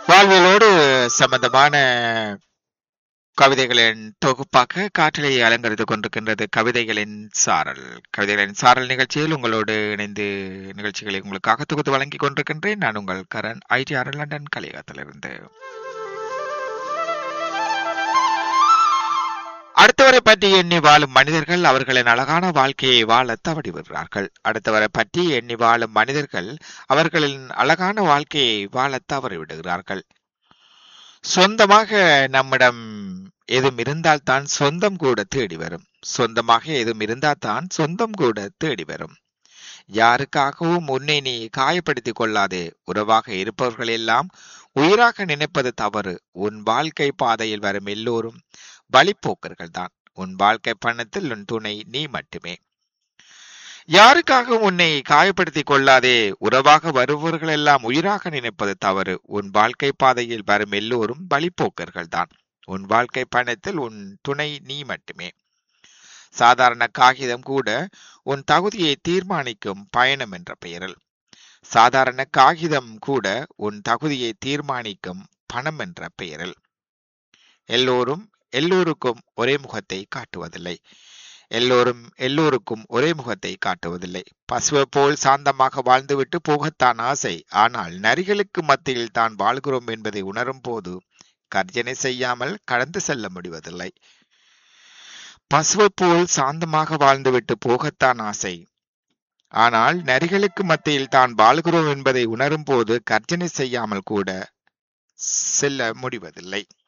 வாழ்வியலோடு சம்பந்தமான கவிதைகளின் தொகுப்பாக காற்றலை அலங்கரித்துக் கொண்டிருக்கின்றது கவிதைகளின் சாரல் கவிதைகளின் சாரல் நிகழ்ச்சியில் உங்களோடு இணைந்து நிகழ்ச்சிகளை உங்களுக்காக தொகுத்து வழங்கிக் கொண்டிருக்கின்றேன் நான் உங்கள் கரண் ஐடிஆர் லண்டன் கலிகத்திலிருந்து அடுத்தவரை பற்றி எண்ணி வாழும் மனிதர்கள் அவர்களின் அழகான வாழ்க்கையை வாழ தவறி விடுகிறார்கள் அடுத்தவரை பற்றி எண்ணி வாழும் மனிதர்கள் அவர்களின் அழகான வாழ்க்கையை வாழ தவறி விடுகிறார்கள் சொந்தமாக நம்மிடம் எதுவும் இருந்தால்தான் சொந்தம் கூட தேடி வரும் சொந்தமாக எதுவும் இருந்தால்தான் சொந்தம் கூட தேடி வரும் யாருக்காகவும் உன்னை நீ காயப்படுத்திக் கொள்ளாதே உறவாக இருப்பவர்கள் எல்லாம் உயிராக நினைப்பது தவறு உன் வாழ்க்கை பாதையில் வரும் எல்லோரும் வழிப்போக்கர்கள் தான் உன் வாழ்க்கை பயணத்தில் உன் துணை நீ மட்டுமே யாருக்காகவும் உன்னை காயப்படுத்திக் கொள்ளாதே உறவாக வருபவர்கள் எல்லாம் உயிராக நினைப்பது தவறு உன் வாழ்க்கை பாதையில் வரும் எல்லோரும் வழிப்போக்கர்கள் தான் உன் வாழ்க்கை பயணத்தில் உன் துணை நீ மட்டுமே சாதாரண காகிதம் கூட உன் தகுதியை தீர்மானிக்கும் பயணம் என்ற பெயரில் சாதாரண காகிதம் கூட உன் தகுதியை தீர்மானிக்கும் பணம் என்ற பெயரில் எல்லோரும் எல்லோருக்கும் ஒரே முகத்தை காட்டுவதில்லை எல்லோரும் எல்லோருக்கும் ஒரே முகத்தை காட்டுவதில்லை பசுவை போல் சாந்தமாக வாழ்ந்துவிட்டு போகத்தான் ஆசை ஆனால் நரிகளுக்கு மத்தியில் தான் வாழ்கிறோம் என்பதை உணரும் போது கர்ஜனை செய்யாமல் கடந்து செல்ல முடிவதில்லை பசுவை போல் சாந்தமாக வாழ்ந்துவிட்டு போகத்தான் ஆசை ஆனால் நரிகளுக்கு மத்தியில் தான் வாழ்கிறோம் என்பதை உணரும் போது கர்ஜனை செய்யாமல் கூட செல்ல முடிவதில்லை